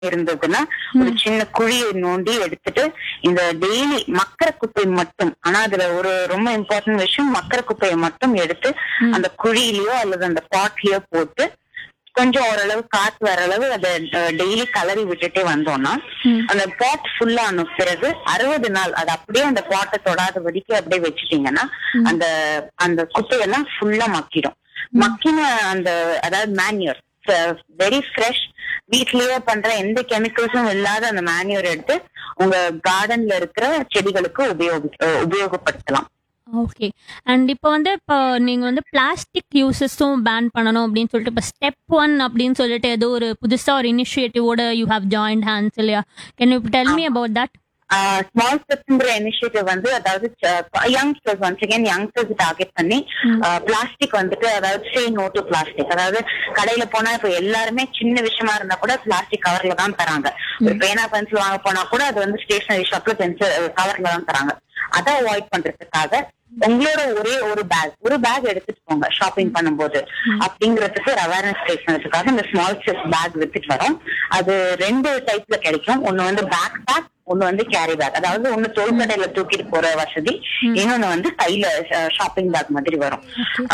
இருந்ததுன்னா ஒரு சின்ன குழியை நோண்டி எடுத்துட்டு இந்த டெய்லி மக்கர குப்பை மட்டும் ஆனா அதுல ஒரு ரொம்ப இம்பார்ட்டன்ட் விஷயம் மக்கர குப்பையை மட்டும் எடுத்து அந்த குழியிலயோ அல்லது அந்த பாட்லயோ போட்டு கொஞ்சம் ஓரளவு காத்து வர அளவு அதை டெய்லி கலரி விட்டுட்டே வந்தோம்னா ம். அந்த பாட் ஃபுல்லா ஆன பிறகு அறுபது நாள் அது அப்படியே அந்த பாட்டை தொடாதபடிக்கு அப்படியே வச்சுட்டீங்கன்னா அந்த அந்த குப்பையெல்லாம் ஃபுல்லா மக்கிடும் மக்கின அந்த அதாவது மேன்யூர் வெரி ஃப்ரெஷ் வீட்லயே பண்ற எந்த கெமிக்கல்ஸும் இல்லாத அந்த மேன்யூர் எடுத்து உங்க கார்டன்ல இருக்கிற செடிகளுக்கு உபயோகி அஹ் உபயோகப்படுத்தலாம் ஓகே அண்ட் இப்போ வந்து இப்போ நீங்க வந்து பிளாஸ்டிக் யூசஸும் பேன் பண்ணணும் அப்படின்னு சொல்லிட்டு இப்போ ஸ்டெப் ஒன் அப்படின்னு சொல்லிட்டு ஏதோ ஒரு புதுசா ஒரு இனிஷியேட்டிவோட யூ ஹேவ் ஜாயின் ஹேண்ட்ஸ் இல்லையா can you tell me about that small ஸ்டெப்ஸ்ங்கிற initiative வந்து அதாவது youngsters once again youngsters target பண்ணி பிளாஸ்டிக் வந்துட்டு அதாவது சே நோ டு பிளாஸ்டிக் அதாவது கடையில போனா இப்ப எல்லாருமே சின்ன விஷயமா இருந்தா கூட பிளாஸ்டிக் கவர்ல தான் தராங்க ஒரு பேனா பென்சில் வாங்க போனா கூட அது வந்து ஸ்டேஷனரி ஷாப்ல பென்சில் கவர்ல தான் தராங்க அதை அவாய்ட் பண்றதுக்காக உங்களோட ஒரே ஒரு பேக் ஒரு பேக் எடுத்துட்டு போங்க ஷாப்பிங் பண்ணும்போது அப்படிங்கறதுக்கு ஒரு அவேர்னஸ் கிரியேட் பண்ணதுக்காக இந்த ஸ்மால் ஸ்டெப் பேக் வித்துட்டு வரோம் அது ரெண்டு டைப்ல கிடைக்கும் ஒன்னு வந்து பேக் பேக் ஒன்னு வந்து கேரி பேக் அதாவது ஒன்னு தோள்கடையில தூக்கிட்டு போற வசதி இன்னொன்னு வந்து கையில ஷாப்பிங் பேக் மாதிரி வரும்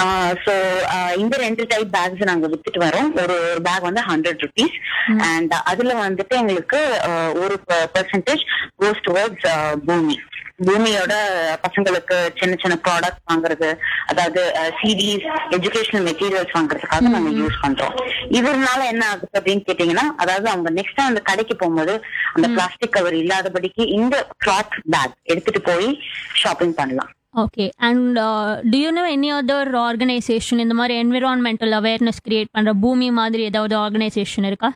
சோ இந்த ரெண்டு டைப் பேக்ஸ் நாங்க வித்துட்டு வரோம் ஒரு ஒரு பேக் வந்து ஹண்ட்ரட் ருபீஸ் அண்ட் அதுல வந்துட்டு எங்களுக்கு ஆஹ், ஒரு பெர்சன்டேஜ் கோஸ் டுவர்ட்ஸ் பூமி பூமியோட பசங்களுக்கு சின்ன சின்ன ப்ராடக்ட் வாங்குறது அதாவது சிடிஸ் எஜுகேஷனல் மெட்டீரியல்ஸ் வாங்குறதுக்காக நாங்க யூஸ் பண்றோம் இதனால என்ன ஆகுது அப்படின்னு கேட்டீங்கன்னா அதாவது அவங்க நெக்ஸ்ட் அந்த கடைக்கு போகும்போது அந்த பிளாஸ்டிக் கவர் இல்லாதபடிக்கு இந்த கிளாத் பேக் எடுத்துட்டு போய் ஷாப்பிங் பண்ணலாம் okay and do you know any other organisation இந்த மாதிரி என்விரான்மெண்டல் அவேர்னஸ் கிரியேட் பண்ற பூமி மாதிரி ஏதாவது ஆர்கனைசேஷன் இருக்கா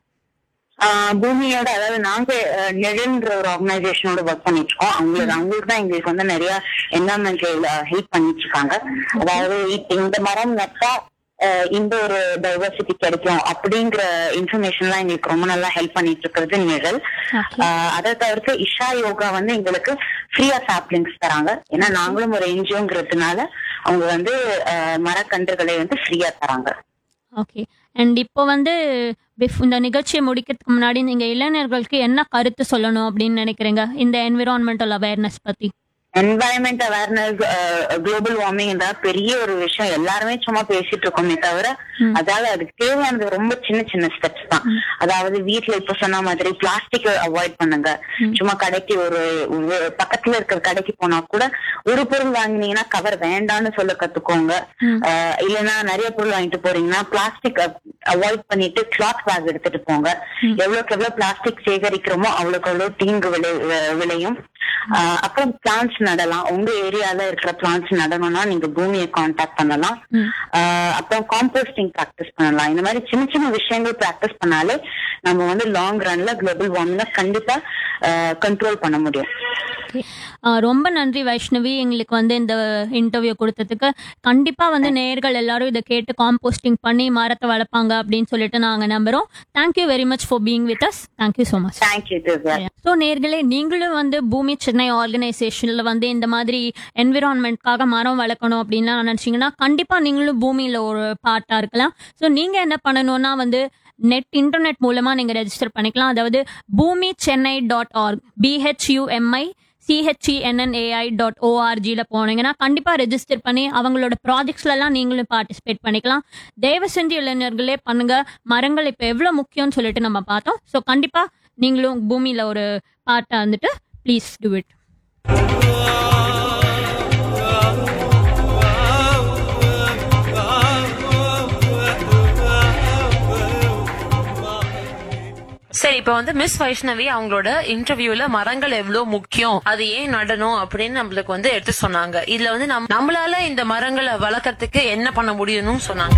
ஆஹ் பூமியோட அதாவது நாங்க அஹ், நிழல்ன்ற ஒரு ஆர்கனைசேஷனோட ஒர்க் பண்ணிட்டு இருக்கோம் அவங்களுக்கு அவங்களுக்கு தான் எங்களுக்கு வந்து நிறைய என்வரன்மெண்டல் ஹெல்ப் பண்ணிட்டு இருக்காங்க அதாவது இப்ப இந்த மரம் நட்டா அஹ், இந்த ஒரு டைவர்சிட்டி கிடைக்கும் அப்படிங்கிற இன்ஃபர்மேஷன் எல்லாம் எங்களுக்கு ரொம்ப நல்லா ஹெல்ப் பண்ணிட்டு இருக்கிறது நிழல் Okay. ஆஹ், அதை தவிர்த்து இஷா யோகா வந்து எங்களுக்கு ஃப்ரீயா சாப்லிங்ஸ் தராங்க ஏன்னா நாங்களும் ஒரு என்ஜிஓங்கிறதுனால அவங்க வந்து ஆஹ், மரக்கன்றுகளை வந்து ஃப்ரீயா தராங்க ஓகே அண்ட் இப்போ வந்து bef- இந்த நிகழ்ச்சியை முடிக்கிறதுக்கு முன்னாடி நீங்க இளைஞர்களுக்கு என்ன கருத்து சொல்லணும் அப்படின்னு நினைக்கிறீங்க இந்த என்விரான்மெண்டல் அவேர்னஸ் பத்தி என்வாயன்மெண்ட் அவேர்னஸ் குளோபல் வார்மிங் பெரிய ஒரு விஷயம் எல்லாருமே சும்மா பேசிட்டு இருக்கோமே தவிர அதாவது அதுக்கு தேவையானது ரொம்ப சின்ன சின்ன ஸ்டெப்ஸ் தான் அதாவது வீட்ல இப்ப சொன்ன மாதிரி பிளாஸ்டிக் அவாய்ட் பண்ணுங்க சும்மா கடைக்கு ஒரு ஒரு பக்கத்துல இருக்கிற கடைக்கு போனா கூட ஒரு பொருள் வாங்கினீங்கன்னா கவர் வேண்டாம்னு சொல்ல கத்துக்கோங்க அஹ், இல்லைன்னா நிறைய பொருள் வாங்கிட்டு போறீங்கன்னா பிளாஸ்டிக் அவாய்ட் பண்ணிட்டு கிளாத் பேக் எடுத்துட்டு போங்க எவ்வளவுக்கு எவ்வளவு பிளாஸ்டிக் சேகரிக்கிறோமோ அவ்வளவுக்கு அவ்வளவு தீங்கு விளை வி- விளையும் ஆஹ் அப்புறம் பிளான்ஸ் நடலாம் உங்க ஏரியால இருக்கிற பிளான்ஸ் நடணும்னா நீங்க பூமியை காண்டாக்ட் பண்ணலாம் ஆஹ் அப்புறம் காம்போஸ்டிங் ப்ராக்டிஸ் பண்ணலாம் இந்த மாதிரி சின்ன சின்ன விஷயங்கள் ப்ராக்டிஸ் பண்ணாலே நம்ம வந்து லாங் ரன்ல குளோபல் வார்மிங்க கண்டிப்பா கண்ட்ரோல் பண்ண முடியும் Okay. ஆஹ் ரொம்ப நன்றி வைஷ்ணவி எங்களுக்கு வந்து இந்த இன்டர்வியூ கொடுத்ததுக்கு கண்டிப்பா வந்து நேர்கள் எல்லாரும் இதை கேட்டு காம்போஸ்டிங் பண்ணி மரத்தை வளர்ப்பாங்க அப்படின்னு சொல்லிட்டு நாங்க நம்புறோம் thank you very much for being with us thank you so much thank you Divya so நேர்களே நீங்களும் வந்து பூமி சென்னை ஆர்கனைசேஷன்ல வந்து இந்த மாதிரி என்விரான்மெண்ட்காக மரம் வளர்க்கணும் அப்படின்லாம் நினைச்சீங்கன்னா கண்டிப்பா நீங்களும் பூமியில ஒரு பார்ட்டா இருக்கலாம் ஸோ நீங்க என்ன பண்ணணும்னா வந்து நெட் இன்டர்நெட் மூலமா நீங்க ரெஜிஸ்டர் பண்ணிக்கலாம் அதாவது பூமி Chennai dot org பிஹெச்யூஎம்ஐ CHENNAI dot ஓஆர்ஜியில் போனீங்கன்னா கண்டிப்பாக ரெஜிஸ்டர் பண்ணி அவங்களோட ப்ராஜெக்ட்ஸ்லாம் நீங்களும் பார்ட்டிசிபேட் பண்ணிக்கலாம் தயவு செஞ்சு இளைஞர்களே பண்ணுங்க மரங்கள் இப்போ எவ்வளோ முக்கியம்னு சொல்லிட்டு நம்ம பார்த்தோம் ஸோ கண்டிப்பாக நீங்களும் பூமியில் ஒரு பார்ட்டாக வந்துட்டு ப்ளீஸ் டூ இட் சரி இப்ப வந்து மிஸ் வைஷ்ணவி அவங்களோட இன்டர்வியூல மரங்கள் எவ்வளவு முக்கியம் அது ஏன் நடணும் அப்படின்னு நம்மளுக்கு வந்து எடுத்து சொன்னாங்க இதுல வந்து நம் நம்மளால இந்த மரங்களை வளர்க்கறதுக்கு என்ன பண்ண முடியும்னு சொன்னாங்க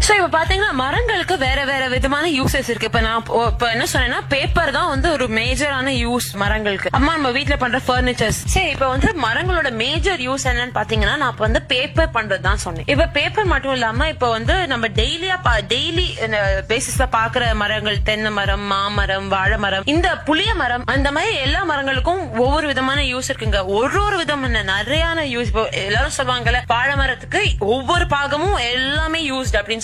சோ இப்ப பாத்தீங்கன்னா மரங்களுக்கு வேற வேற விதமான யூசஸ் இருக்கு இப்ப நான் இப்போ- இப்ப என்ன சொன்னேன்னா பேப்பர் தான் வந்து ஒரு மேஜரான யூஸ் மரங்களுக்கு அம்மா நம்ம வீட்ல பண்ற பர்னிச்சர்ஸ் சரி இப்ப வந்து மரங்களோட மேஜர் யூஸ் என்னன்னு பாத்தீங்கன்னா நான் இப்ப வந்து பேப்பர் பண்றது தான் சொன்னேன் இப்ப பேப்பர் மட்டும் இல்லாம இப்ப வந்து நம்ம டெய்லியா டெய்லி பேசிஸ்ல பாக்குற மரங்கள் தென்னை மரம் மாமரம் வாழை மரம் இந்த புளிய மரம் அந்த மாதிரி எல்லா மரங்களுக்கும் ஒவ்வொரு விதமான யூஸ் இருக்குங்க ஒரு ஒரு விதமான நிறையான யூஸ் இப்போ எல்லாரும் சொல்லுவாங்கல்ல வாழை மரத்துக்கு ஒவ்வொரு பாகமும் எல்லாமே யூஸ்ட் அப்படின்னு